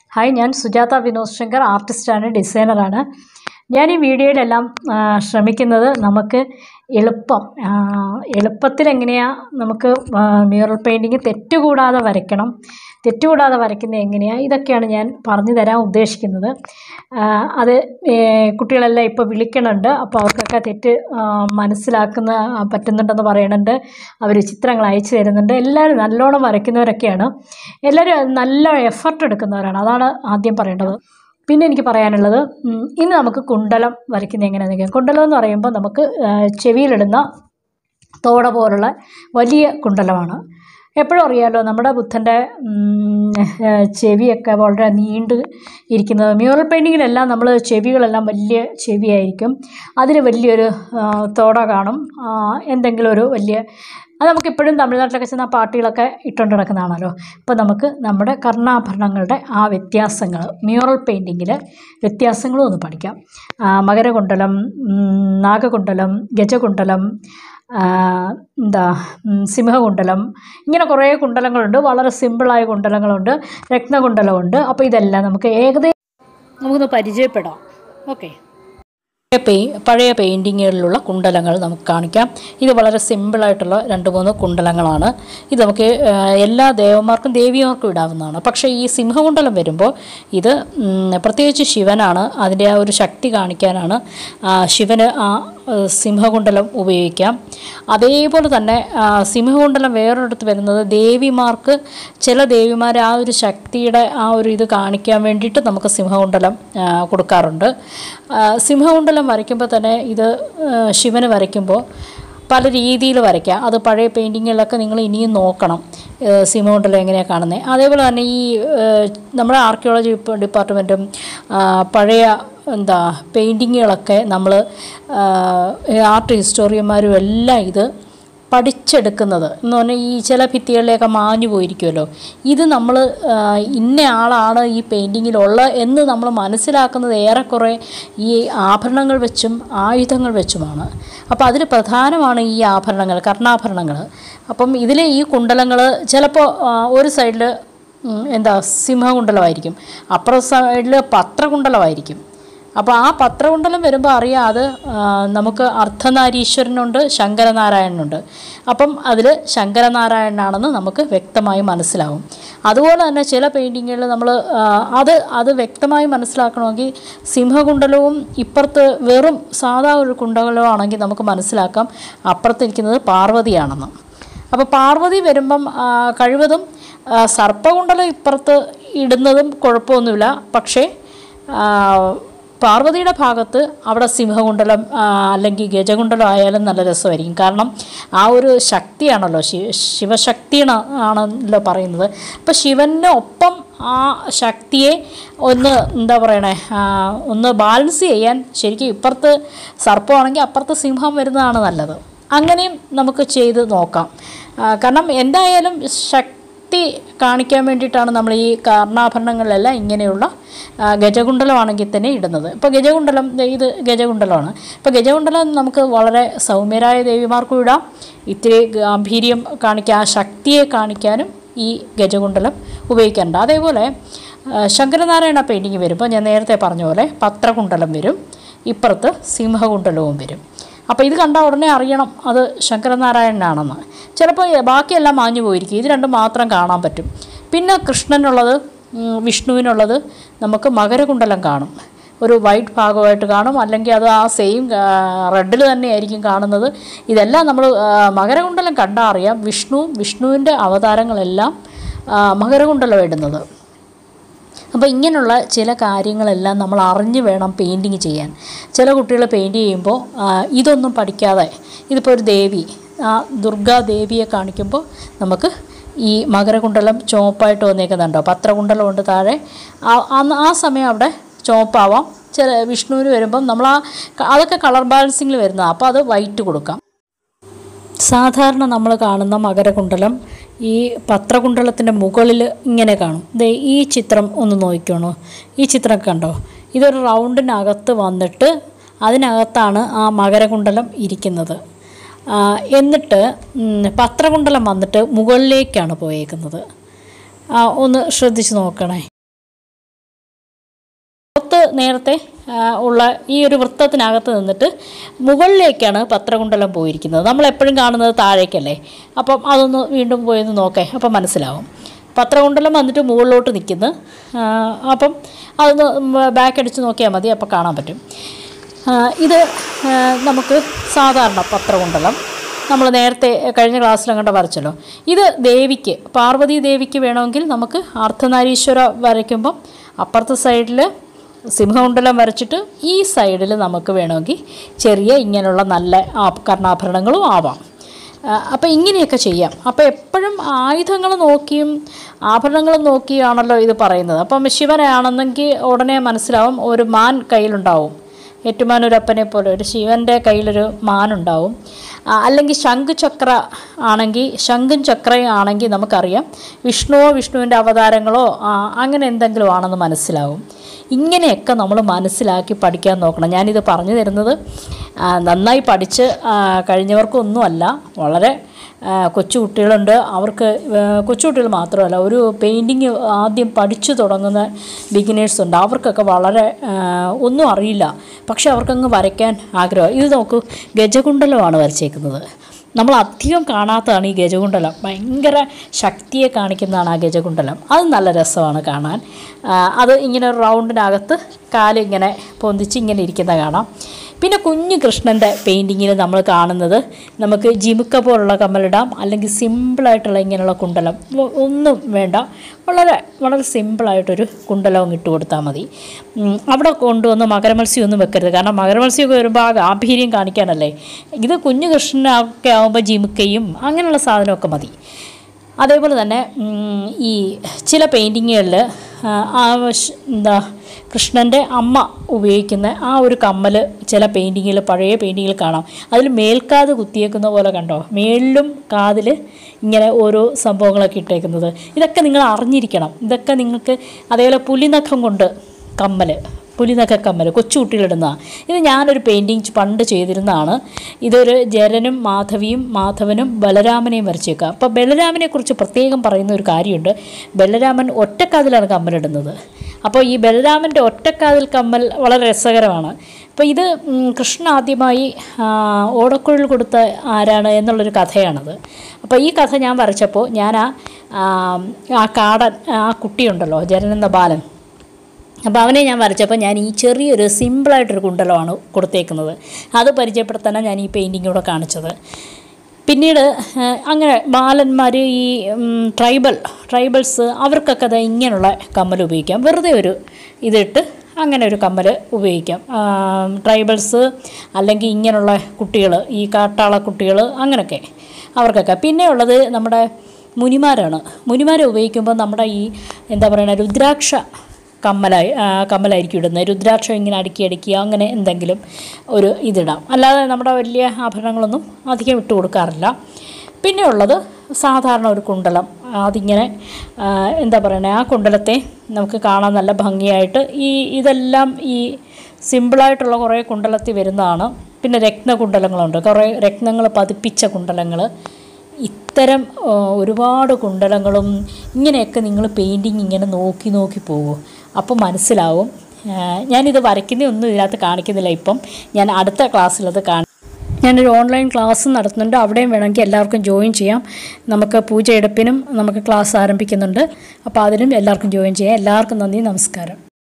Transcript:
hi ഞാൻ സുജാത വിനോദ് ശങ്കർ ആർട്ടിസ്റ്റാണ് ഡിസൈനറാണ് ഞാൻ ഈ വീഡിയോയിലെല്ലാം ആ, ശ്രമിക്കുന്നത് നമുക്ക് എളുപ്പം ആ, എളുപ്പത്തിൽ എങ്ങനെയാണ് നമുക്ക് മ്യൂറൽ പെയിൻറ്റിങ് തെറ്റുകൂടാതെ വരയ്ക്കണം തെറ്റുകൂടാതെ വരയ്ക്കുന്നത് എങ്ങനെയാണ് ഇതൊക്കെയാണ് ഞാൻ പറഞ്ഞു തരാൻ ഉദ്ദേശിക്കുന്നത് ആ, അത് ഏ, കുട്ടികളെല്ലാം ഇപ്പോൾ വിളിക്കണുണ്ട് അപ്പോൾ അവർക്കൊക്കെ തെറ്റ് ആ, മനസ്സിലാക്കുന്ന ആ, പറ്റുന്നുണ്ടെന്ന് പറയുന്നുണ്ട് അവർ ചിത്രങ്ങൾ അയച്ചു തരുന്നുണ്ട് എല്ലാവരും നല്ലോണം വരയ്ക്കുന്നവരൊക്കെയാണ് എല്ലാവരും നല്ല എഫർട്ട് എടുക്കുന്നവരാണ് അതാണ് ആദ്യം പറയേണ്ടത് പിന്നെ എനിക്ക് പറയാനുള്ളത് ഉം, ഇന്ന് നമുക്ക് കുണ്ടലം വരയ്ക്കുന്നത് എങ്ങനെയാണെന്ന് നോക്കാം കുണ്ടലം എന്ന് പറയുമ്പോൾ നമുക്ക് ആ, ചെവിയിലിടുന്ന തോട പോലുള്ള വലിയ കുണ്ടലമാണ് എപ്പോഴും അറിയാമല്ലോ നമ്മുടെ ബുദ്ധൻ്റെ ഉം, ആ, ചെവിയൊക്കെ വളരെ നീണ്ട് ഇരിക്കുന്നത് മ്യൂറൽ പെയിൻറ്റിങ്ങിലെല്ലാം നമ്മൾ ചെവികളെല്ലാം വലിയ ചെവിയായിരിക്കും അതിന് വലിയൊരു ആ, തോട കാണും ആ, എന്തെങ്കിലും ഒരു വലിയ അത് നമുക്കിപ്പോഴും തമിഴ്നാട്ടിലൊക്കെ ചെന്ന പാർട്ടികളൊക്കെ ഇട്ടുകൊണ്ട് നടക്കുന്നതാണല്ലോ അപ്പോൾ നമുക്ക് നമ്മുടെ കർണാഭരണങ്ങളുടെ ആ വ്യത്യാസങ്ങൾ മ്യൂറൽ പെയിൻറ്റിങ്ങിൽ വ്യത്യാസങ്ങളും ഒന്ന് പഠിക്കാം ആ, മകരകുണ്ടലം ഉം, നാഗകുണ്ടലം ഗജകുണ്ടലം ആ, എന്താ ഉം, സിംഹകുണ്ടലം ഇങ്ങനെ കുറേ കുണ്ടലങ്ങളുണ്ട് വളരെ സിമ്പിളായ കുണ്ടലങ്ങളുണ്ട് രത്നകുണ്ടലമുണ്ട് അപ്പോൾ ഇതെല്ലാം നമുക്ക് ഏകദേശം നമുക്കൊന്ന് പരിചയപ്പെടാം ഓക്കെ പെയി പഴയ പെയിൻറ്റിങ്ങുകളിലുള്ള കുണ്ടലങ്ങൾ നമുക്ക് കാണിക്കാം ഇത് വളരെ സിമ്പിളായിട്ടുള്ള രണ്ട് മൂന്ന് കുണ്ടലങ്ങളാണ് ഇത് നമുക്ക് ആ, എല്ലാ ദേവന്മാർക്കും ദേവിമാർക്കും ഇടാവുന്നതാണ് പക്ഷേ ഈ സിംഹകുണ്ടലം വരുമ്പോൾ ഇത് ഉം, പ്രത്യേകിച്ച് ശിവനാണ് അതിൻ്റെ ആ ഒരു ശക്തി കാണിക്കാനാണ് ആ, ശിവന് ആ ആ, സിംഹകുണ്ടലം ഉപയോഗിക്കാം അതേപോലെ തന്നെ ആ, സിംഹകുണ്ടലം വേറൊരിടത്ത് വരുന്നത് ദേവിമാർക്ക് ചില ദേവിമാർ ആ ഒരു ശക്തിയുടെ ആ ഒരു ഇത് കാണിക്കാൻ വേണ്ടിയിട്ട് നമുക്ക് സിംഹകുണ്ടലം ആ, കൊടുക്കാറുണ്ട് ആ, സിംഹകുണ്ടലം വരയ്ക്കുമ്പോൾ തന്നെ ഇത് ആ, ശിവന് വരയ്ക്കുമ്പോൾ പല രീതിയിൽ വരയ്ക്കാം അത് പഴയ പെയിൻറ്റിങ്ങിലൊക്കെ നിങ്ങൾ ഇനിയും നോക്കണം ഏഹ് സിമോണ്ടല്ലോ എങ്ങനെയാണ് കാണുന്നത് അതേപോലെ തന്നെ ഈ ഏഹ് നമ്മുടെ ആർക്കിയോളജി ഡിപ്പാർട്ട്മെൻറ്റും ആ, പഴയ എന്താ പെയിൻറ്റിങ്ങുകളൊക്കെ നമ്മൾ ആർട്ട് ഹിസ്റ്റോറിയന്മാരും എല്ലാം ഇത് പഠിച്ചെടുക്കുന്നത് എന്ന് പറഞ്ഞാൽ ഈ ചില ഭിത്തികളിലേക്ക് മാഞ്ഞു പോയിരിക്കുമല്ലോ ഇത് നമ്മൾ ഇന്ന ആളാണ് ഈ പെയിൻറ്റിങ്ങിലുള്ള എന്ന് നമ്മൾ മനസ്സിലാക്കുന്നത് ഏറെക്കുറെ ഈ ആഭരണങ്ങൾ വെച്ചും ആയുധങ്ങൾ വെച്ചുമാണ് അപ്പോൾ അതിൽ പ്രധാനമാണ് ഈ ആഭരണങ്ങൾ കർണാഭരണങ്ങൾ അപ്പം ഇതിലെ ഈ കുണ്ടലങ്ങൾ ചിലപ്പോൾ ആ, ഒരു സൈഡിൽ എന്താ സിംഹകുണ്ടലമായിരിക്കും അപ്പുറ സൈഡിൽ പത്രകുണ്ടലമായിരിക്കും അപ്പോൾ ആ പത്രകുണ്ടലം വരുമ്പോൾ അറിയാം അത് ആ, നമുക്ക് അർദ്ധനാരീശ്വരനുണ്ട് ശങ്കരനാരായണനുണ്ട് അപ്പം അതിൽ ശങ്കരനാരായണനാണെന്ന് നമുക്ക് വ്യക്തമായി മനസ്സിലാവും അതുപോലെ തന്നെ ചില പെയിൻറ്റിങ്ങുകളിൽ നമ്മൾ അത് അത് വ്യക്തമായി മനസ്സിലാക്കണമെങ്കിൽ സിംഹകുണ്ടലവും ഇപ്പുറത്ത് വെറും സാധാ ഒരു കുണ്ടലവും ആണെങ്കിൽ നമുക്ക് മനസ്സിലാക്കാം അപ്പുറത്തിരിക്കുന്നത് പാർവതിയാണെന്ന് അപ്പോൾ പാർവതി വരുമ്പം ആ, കഴിവതും ആ, സർപ്പകുണ്ടലം ഇപ്പുറത്ത് ഇടുന്നതും കുഴപ്പമൊന്നുമില്ല പക്ഷേ ആ, പാർവതിയുടെ ഭാഗത്ത് അവിടെ സിംഹകുണ്ടലം ആ, അല്ലെങ്കിൽ ഗജകുണ്ടലം ആയാലും നല്ല രസമായിരിക്കും കാരണം ആ ഒരു ശക്തിയാണല്ലോ ശി ശിവശക്തിയാണ് ആണല്ലോ പറയുന്നത് അപ്പോൾ ശിവന് ഒപ്പം ആ ശക്തിയെ ഒന്ന് എന്താ പറയണേ ആ, ഒന്ന് ബാലൻസ് ചെയ്യാൻ ശരിക്കും ഇപ്പുറത്ത് സർപ്പമാണെങ്കിൽ അപ്പുറത്ത് സിംഹം വരുന്നതാണ് നല്ലത് അങ്ങനെയും നമുക്ക് ചെയ്ത് നോക്കാം ആ, കാരണം എന്തായാലും ശക്തി കാണിക്കാൻ വേണ്ടിയിട്ടാണ് നമ്മൾ ഈ കർണാഭരണങ്ങളിലെല്ലാം ഇങ്ങനെയുള്ള ആ, ഗജകുണ്ടലമാണെങ്കിൽ തന്നെ ഇടുന്നത് ഇപ്പോൾ ഗജകുണ്ടലം ദേ ഇത് ഗജകുണ്ടലമാണ് ഇപ്പോൾ ഗജകുണ്ടലം നമുക്ക് വളരെ സൗമ്യരായ ദേവിമാർക്കും ഇടാം ഇത്തിരി ഗാംഭീര്യം കാണിക്കാൻ ആ ശക്തിയെ കാണിക്കാനും ഈ ഗജകുണ്ടലം ഉപയോഗിക്കാറുണ്ട് അതേപോലെ ആ, ശങ്കരനാരായണ പെയിൻറ്റിങ് വരുമ്പോൾ ഞാൻ നേരത്തെ പറഞ്ഞ പോലെ പത്രകുണ്ടലം വരും ഇപ്പുറത്ത് സിംഹകുണ്ടലവും വരും അപ്പോൾ ഇത് കണ്ട ഉടനെ അറിയണം അത് ശങ്കരനാരായണനാണെന്ന് ചിലപ്പോൾ ബാക്കിയെല്ലാം മാഞ്ഞു പോയിരിക്കും ഇത് രണ്ടും മാത്രം കാണാൻ പറ്റും പിന്നെ കൃഷ്ണനുള്ളത് ഉം, വിഷ്ണുവിനുള്ളത് നമുക്ക് മകരകുണ്ടലം കാണും ഒരു വൈറ്റ് ഭാഗമായിട്ട് കാണും അല്ലെങ്കിൽ അത് ആ സെയിം റെഡിൽ തന്നെയായിരിക്കും കാണുന്നത് ഇതെല്ലാം നമ്മൾ മകരകുണ്ടലം കണ്ടാൽ അറിയാം വിഷ്ണുവും വിഷ്ണുവിൻ്റെ അവതാരങ്ങളെല്ലാം ആ, മകരകുണ്ടലം ഇടുന്നത് അപ്പോൾ ഇങ്ങനെയുള്ള ചില കാര്യങ്ങളെല്ലാം നമ്മൾ അറിഞ്ഞ് വേണം പെയിൻറ്റിങ് ചെയ്യാൻ ചില കുട്ടികൾ പെയിൻറ്റ് ചെയ്യുമ്പോൾ ആ, ഇതൊന്നും പഠിക്കാതെ ഇതിപ്പോൾ ഒരു ദേവി ആ ദുർഗാ ദേവിയെ കാണിക്കുമ്പോൾ നമുക്ക് ഈ മകരകുണ്ടലം ചുവപ്പായിട്ട് വന്നേക്കുന്നുണ്ടോ പത്രകുണ്ടലം ഉണ്ട് താഴെ ആ അന്ന് ആ സമയം അവിടെ ചുവപ്പാവാം ചില വിഷ്ണുവിന് വരുമ്പം നമ്മൾ ആ അതൊക്കെ കളർ ബാലൻസിങ്ങിൽ വരുന്നതാണ് അപ്പോൾ അത് വൈറ്റ് കൊടുക്കാം സാധാരണ നമ്മൾ കാണുന്ന മകരകുണ്ടലം ഈ പത്രകുണ്ടലത്തിൻ്റെ മുകളിൽ ഇങ്ങനെ കാണും ദേ ഈ ചിത്രം ഒന്ന് നോക്കിക്കോണോ ഈ ചിത്രം കണ്ടോ ഇതൊരു റൗണ്ടിനകത്ത് വന്നിട്ട് അതിനകത്താണ് ആ മകരകുണ്ടലം ഇരിക്കുന്നത് ആ, എന്നിട്ട് ഉം, പത്രകുണ്ടലം വന്നിട്ട് മുകളിലേക്കാണ് പോയേക്കുന്നത് ആ, ഒന്ന് ശ്രദ്ധിച്ച് നോക്കണേ നേരത്തെ ആ, ഉള്ള ഈ ഒരു വൃത്തത്തിനകത്ത് നിന്നിട്ട് മുകളിലേക്കാണ് പത്രകുണ്ടലം പോയിരിക്കുന്നത് നമ്മൾ എപ്പോഴും കാണുന്നത് താഴേക്കല്ലേ അപ്പം അതൊന്ന് വീണ്ടും പോയി ഒന്ന് നോക്കേ അപ്പം മനസ്സിലാവും പത്രകുണ്ടലം വന്നിട്ട് മുകളിലോട്ട് നിൽക്കുന്നു ആ, അപ്പം അതൊന്ന് ബാക്ക് അടിച്ച് നോക്കിയാൽ മതി അപ്പോൾ കാണാൻ പറ്റും ആ, ഇത് ആ, നമുക്ക് സാധാരണ പത്രകുണ്ടലം നമ്മൾ നേരത്തെ കഴിഞ്ഞ ക്ലാസ്സിൽ അങ്ങോട്ട് വരച്ചല്ലോ ഇത് ദേവിക്ക് പാർവതി ദേവിക്ക് വേണമെങ്കിൽ നമുക്ക് അർദ്ധനാരീശ്വര വരയ്ക്കുമ്പം അപ്പുറത്തെ സൈഡിൽ സിംഹകുണ്ടലം വരച്ചിട്ട് ഈ സൈഡിൽ നമുക്ക് വേണമെങ്കിൽ ചെറിയ ഇങ്ങനെയുള്ള നല്ല ആ- കർണാഭരണങ്ങളും ആവാം അപ്പോൾ ഇങ്ങനെയൊക്കെ ചെയ്യാം അപ്പോൾ എപ്പോഴും ആയുധങ്ങൾ നോക്കിയും ആഭരണങ്ങൾ നോക്കിയാണല്ലോ ഇത് പറയുന്നത് അപ്പം ശിവനാണെന്നെങ്കിൽ ഉടനെ മനസ്സിലാവും ഒരു മാൻ കയ്യിലുണ്ടാവും ഏറ്റുമാനൂരപ്പനെ പോലെ ഒരു ശിവൻ്റെ കയ്യിലൊരു മാനുണ്ടാവും ആ, അല്ലെങ്കിൽ ശംഖുചക്ര ആണെങ്കിൽ ശംഖും ചക്രയും ആണെങ്കിൽ നമുക്കറിയാം വിഷ്ണുവോ വിഷ്ണുവിൻ്റെ അവതാരങ്ങളോ ആ, അങ്ങനെ എന്തെങ്കിലും ആണെന്ന് മനസ്സിലാവും ഇങ്ങനെയൊക്കെ നമ്മൾ മനസ്സിലാക്കി പഠിക്കാൻ നോക്കണം ഞാനിത് പറഞ്ഞു തരുന്നത് ആ, നന്നായി പഠിച്ച് ആ, കഴിഞ്ഞവർക്കൊന്നുമല്ല വളരെ ആ, കൊച്ചു കുട്ടികളുണ്ട് അവർക്ക് ആ, കൊച്ചു കുട്ടികൾ മാത്രമല്ല ഒരു പെയിൻറ്റിങ് ആദ്യം പഠിച്ചു തുടങ്ങുന്ന ബിഗിനേഴ്സ് ഉണ്ട് അവർക്കൊക്കെ വളരെ ആ, ഒന്നും അറിയില്ല പക്ഷെ അവർക്കങ്ങ് വരയ്ക്കാൻ ആഗ്രഹം ഇത് നോക്കൂ ഗജകുണ്ടലമാണ് വരച്ചേക്കുന്നത് നമ്മൾ അധികം കാണാത്തതാണ് ഈ ഗജകുണ്ടലം ഭയങ്കര ശക്തിയെ കാണിക്കുന്നതാണ് ആ ഗജകുണ്ടലം അത് നല്ല രസമാണ് കാണാൻ ആ, അത് ഇങ്ങനെ ഒരു റൗണ്ടിനകത്ത് കാല് ഇങ്ങനെ പൊന്തിച്ച് ഇങ്ങനെ ഇരിക്കുന്ന കാണാം പിന്നെ കുഞ്ഞു കൃഷ്ണൻ്റെ പെയിൻറ്റിങ്ങിൽ നമ്മൾ കാണുന്നത് നമുക്ക് ജിമുക്ക പോലുള്ള കമ്മലിടാം അല്ലെങ്കിൽ സിമ്പിളായിട്ടുള്ള ഇങ്ങനെയുള്ള കുണ്ടലം ഒ- ഒന്നും വേണ്ട വളരെ വളരെ സിമ്പിളായിട്ടൊരു കുണ്ടലവും ഇട്ട് കൊടുത്താൽ മതി ഉം, അവിടെ കൊണ്ടുവന്ന് മകരമത്സ്യം ഒന്നും വെക്കരുത് കാരണം മകരമത്സ്യമൊക്കെ വരുമ്പോൾ ആ ഗാംഭീര്യം കാണിക്കാനല്ലേ ഇത് കുഞ്ഞു കൃഷ്ണനൊക്കെ ആകുമ്പോൾ ജിമുക്കയും അങ്ങനെയുള്ള സാധനമൊക്കെ മതി അതേപോലെ തന്നെ ഉം, ഈ ചില പെയിൻറ്റിങ്ങുകളിൽ ആ ഷ്- എന്താ കൃഷ്ണൻ്റെ അമ്മ ഉപയോഗിക്കുന്ന ആ ഒരു കമ്മൽ ചില പെയിൻറ്റിങ്ങിൽ പഴയ പെയിൻറ്റിങ്ങിൽ കാണാം അതിൽ മേൽക്കാത് കുത്തിയേക്കുന്ന പോലെ കണ്ടോ മേളിലും കാതിൽ ഇങ്ങനെ ഓരോ സംഭവങ്ങളൊക്കെ ഇട്ടേക്കുന്നത് ഇതൊക്കെ നിങ്ങൾ അറിഞ്ഞിരിക്കണം ഇതൊക്കെ നിങ്ങൾക്ക് അതേപോലെ പുലിനഖം കൊണ്ട് കമ്മൽ പുലിനഖ കമ്മൽ കൊച്ചു കുട്ടികളിടുന്ന ഇത് ഞാനൊരു പെയിൻറ്റിങ് പണ്ട് ചെയ്തിരുന്നതാണ് ഇതൊരു ജരനും മാധവിയും മാധവനും ബലരാമനെയും വരച്ചേക്കുക അപ്പോൾ ബലരാമനെക്കുറിച്ച് പ്രത്യേകം പറയുന്ന ഒരു കാര്യമുണ്ട് ബലരാമൻ ഒറ്റക്കാതിലാണ് കമ്മലിടുന്നത് അപ്പോൾ ഈ ബലരാമൻ്റെ ഒറ്റക്കാതിൽ കമ്മൽ വളരെ രസകരമാണ് അപ്പോൾ ഇത് ഉം, കൃഷ്ണ ആദ്യമായി ആ, ഓടക്കുഴൽ കൊടുത്ത ആരാണ് എന്നുള്ളൊരു കഥയാണത് അപ്പോൾ ഈ കഥ ഞാൻ വരച്ചപ്പോൾ ഞാൻ ആ ആ, ആ കാടൻ ആ കുട്ടിയുണ്ടല്ലോ ജരൻ എന്ന ബാലൻ അപ്പോൾ അവനെ ഞാൻ വരച്ചപ്പോൾ ഞാൻ ഈ ചെറിയൊരു സിമ്പിളായിട്ടൊരു കുണ്ടലമാണ് കൊടുത്തേക്കുന്നത് അത് പരിചയപ്പെടുത്താനാണ് ഞാൻ ഈ പെയിൻറ്റിങ് കൂടെ കാണിച്ചത് പിന്നീട് ആ, അങ്ങനെ ബാലന്മാർ ഈ ഉം, ട്രൈബൽ ട്രൈബൽസ് അവർക്കൊക്കെ അത് ഇങ്ങനെയുള്ള കമ്മൽ ഉപയോഗിക്കാം വെറുതെ ഒരു ഇതിട്ട് അങ്ങനെ ഒരു കമ്മൽ ഉപയോഗിക്കാം ആ, ട്രൈബൽസ് അല്ലെങ്കിൽ ഇങ്ങനെയുള്ള കുട്ടികൾ ഈ കാട്ടാള കുട്ടികൾ അങ്ങനെയൊക്കെ അവർക്കൊക്കെ പിന്നെ ഉള്ളത് നമ്മുടെ മുനിമാരാണ് മുനിമാരെ ഉപയോഗിക്കുമ്പോൾ നമ്മുടെ ഈ എന്താ പറയുക രുദ്രാക്ഷ കമ്മലായി ആ, കമ്മലായിരിക്കും ഇടുന്നത് രുദ്രാക്ഷം ഇങ്ങനെ അടുക്കി അടുക്കി അങ്ങനെ എന്തെങ്കിലും ഒരു ഇതിടാം അല്ലാതെ നമ്മുടെ വലിയ ആഭരണങ്ങളൊന്നും അധികം ഇട്ട് കൊടുക്കാറില്ല പിന്നെ ഉള്ളത് സാധാരണ ഒരു കുണ്ടലം അതിങ്ങനെ ആ, എന്താ പറയുന്നത് ആ കുണ്ടലത്തെ നമുക്ക് കാണാൻ നല്ല ഭംഗിയായിട്ട് ഈ ഇതെല്ലാം ഈ സിമ്പിളായിട്ടുള്ള കുറേ കുണ്ടലത്തിൽ വരുന്നതാണ് പിന്നെ രത്നകുണ്ടലങ്ങളുണ്ട് കുറേ രത്നങ്ങൾ പതിപ്പിച്ച കുണ്ടലങ്ങൾ ഇത്തരം ആ, ഒരുപാട് കുണ്ടലങ്ങളും ഇങ്ങനെയൊക്കെ നിങ്ങൾ പെയിൻറ്റിങ് ഇങ്ങനെ നോക്കി നോക്കി പോകും അപ്പോൾ മനസ്സിലാവും ആ, ഞാനിത് വരയ്ക്കുന്നതൊന്നും ഇതിനകത്ത് കാണിക്കുന്നില്ല ഇപ്പം ഞാൻ അടുത്ത ക്ലാസ്സിലത് കാണി ഞാനൊരു ഓൺലൈൻ ക്ലാസ് നടത്തുന്നുണ്ട് അവിടെയും വേണമെങ്കിൽ എല്ലാവർക്കും ജോയിൻ ചെയ്യാം നമുക്ക് പൂജ എടുപ്പിനും നമുക്ക് ക്ലാസ് ആരംഭിക്കുന്നുണ്ട് അപ്പോൾ അതിനും എല്ലാവർക്കും ജോയിൻ ചെയ്യാം എല്ലാവർക്കും നന്ദി നമസ്കാരം